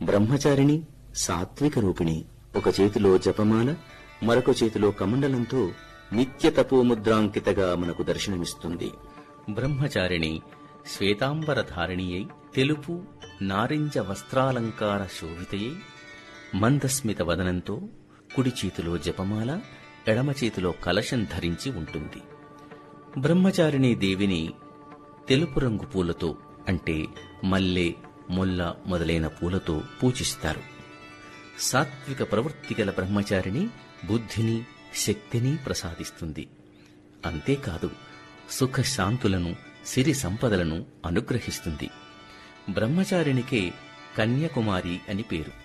బ్రహ్మచారిణి సాత్విక రూపిణి ఒక చేతిలో జపమాల మరొక చేతిలో కమండలంతో నిత్య తపోముద్రాంకితగా మనకు దర్శనమిస్తుంది బ్రహ్మచారిణి శ్వేతాంబరధారిణియై తెలుపు నారింజ వస్త్రాలంకార శోభితయై మందస్మిత వదనంతో కుడి చేతిలో జపమాల ఎడమ చేతిలో కలశం ధరించి ఉంటుంది బ్రహ్మచారిణి దేవిని తెలుపు రంగు పూలతో అంటే మల్లె ముల్ల మొదలైన పూలతో పూజిస్తారు సాత్విక ప్రవృత్తి గల బ్రహ్మచారిని బుద్ధిని శక్తిని ప్రసాదిస్తుంది అంతేకాదు సుఖశాంతులను సిరి సంపదలను అనుగ్రహిస్తుంది బ్రహ్మచారినికే కన్యాకుమారి అని పేరు